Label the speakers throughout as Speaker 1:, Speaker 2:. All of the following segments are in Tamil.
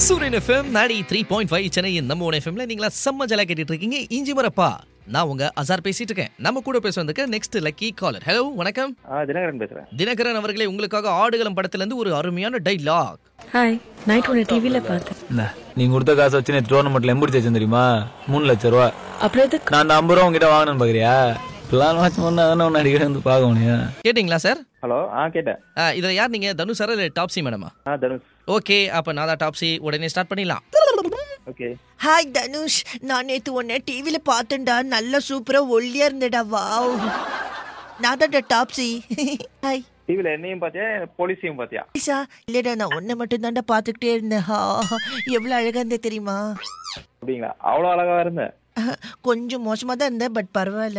Speaker 1: சூரியன் எஃப்எம் நாடி த்ரீ பாயிண்ட் ஃபைவ் சென்னையின் நம்ம ஒன் எஃப்எம்ல நீங்களா செம்ம ஜலா கேட்டுட்டு இருக்கீங்க இஞ்சி மரப்பா நான் உங்க அசார் பேசிட்டு இருக்கேன் நம்ம கூட பேச வந்திருக்க நெக்ஸ்ட் லக்கி காலர் ஹலோ வணக்கம்
Speaker 2: ஆ தினகரன் பேசுறேன்
Speaker 1: தினகரன் அவர்களே உங்களுக்காக ஆடுகளம் படத்துல இருந்து ஒரு அருமையான டைலாக்
Speaker 3: ஹாய் நைட் உன்னை டிவியில பார்த்தேன்
Speaker 4: என்ன நீங்க கொடுத்த காசை வச்சு நேற்று டோர்னமெண்ட்ல எம்படி வச்சேன் தெரியுமா மூணு லட்சம் ரூபா
Speaker 3: அப்புறம் எதுக்கு
Speaker 4: நான் அந்த ஐம்பது ரூபா உங்ககிட்ட வாங்கணும்னு பாக்குறியா பிளான் வாட்ச் பண்ணா தானே உன்னை அடிக்கடி வந்து பார்க்க முடியும்
Speaker 1: கேட்டிங்களா சார்
Speaker 2: ஹலோ ஆ கேட்டேன்
Speaker 1: இதுல யார் நீங்க தனுஷ் சார் இல்லை டாப்ஸி மேடமா
Speaker 2: ஆ தனுஷ்
Speaker 1: ஓகே அப்ப நான் தான் டாப்ஸி உடனே ஸ்டார்ட் பண்ணிடலாம்
Speaker 2: ஓகே
Speaker 5: ஹாய் தனுஷ் நான் நேத்து உன்னை டிவில பார்த்தேன்டா நல்ல சூப்பரா ஒல்லியா இருந்தடா வாவ் நான் தான்டா டாப்ஸி ஹாய்
Speaker 2: டிவில என்னையும் பாத்தியா போலீஸையும் பாத்தியா
Speaker 5: ஈஷா இல்லடா நான் உன்னை மட்டும் தான்டா பார்த்துக்கிட்டே இருந்தேன் ஹா எவ்வளவு அழகா இருந்த தெரியுமா
Speaker 2: அப்படிங்களா அவ்வளோ அழகா இருந்தேன்
Speaker 5: கொஞ்சம் மோசமா தான் இருந்தேன் பட் பரவாயில்ல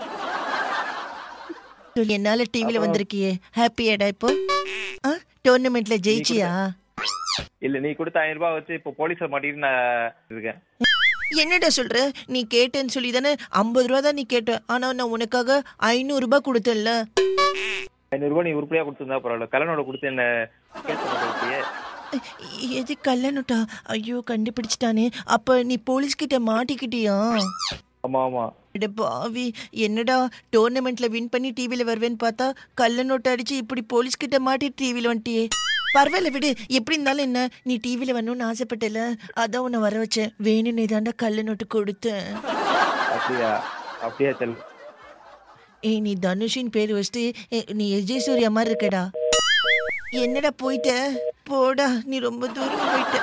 Speaker 5: என்னால டிவில வந்திருக்கியே ஹாப்பியாடா இப்போ டோர்னமெண்ட்ல ஜெயிச்சியா
Speaker 2: இல்ல நீ கொடுத்த ஐநூறு ரூபாய் வச்சு இப்போ போலீஸை மாட்டிட்டு நான் இருக்கேன்
Speaker 5: என்னடா சொல்ற நீ கேட்டேன்னு சொல்லி தானே ஐம்பது ரூபா தான் நீ கேட்ட ஆனா நான் உனக்காக ஐநூறு ரூபாய் கொடுத்தேன்ல
Speaker 2: ஐநூறு ரூபாய் நீ உருப்படியா கொடுத்துருந்தா பரவாயில்ல கல்லனோட கொடுத்து என்ன கேஸ் பண்ண சொல்லிட்டியே.
Speaker 5: எது கல்லணுட்டா ஐயோ கண்டுபிடிச்சிட்டானே அப்ப நீ போலீஸ் கிட்ட மாட்டிக்கிட்டியா
Speaker 2: ஆமா ஆமா
Speaker 5: அட பாவி என்னடா டோர்னமெண்ட்ல வின் பண்ணி டிவில வருவேன்னு பார்த்தா கள்ள நோட்டை அடிச்சு இப்படி போலீஸ் கிட்ட மாட்டி டிவில வந்துட்டியே பரவாயில்ல விடு எப்படி இருந்தாலும் என்ன நீ டிவில வரணும்னு ஆசைப்பட்டல அதான் உன்னை வர வச்சேன் வேணும்னு தாண்டா கள்ள நோட்டு கொடுத்தேன்
Speaker 2: அப்படியா அப்படியா செல்
Speaker 5: ஏய் நீ தனுஷின் பேர் வச்சுட்டு ஏ, நீ எஜய் சூர்யா மாதிரி இருக்கடா என்னடா போயிட்ட போடா நீ ரொம்ப தூரம் போயிட்ட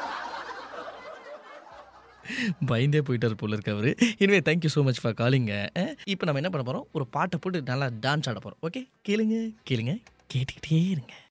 Speaker 1: பயந்தே போயிட்டார் போல இருக்கு அவரு இனிமே thank you so much for calling இப்போ நம்ம என்ன பண்ண போறோம் ஒரு பாட்டை போட்டு நல்லா டான்ஸ் ஆட போறோம் ஓகே கேளுங்க கேளுங்க கேட்டுக்கிட்டே இருங்க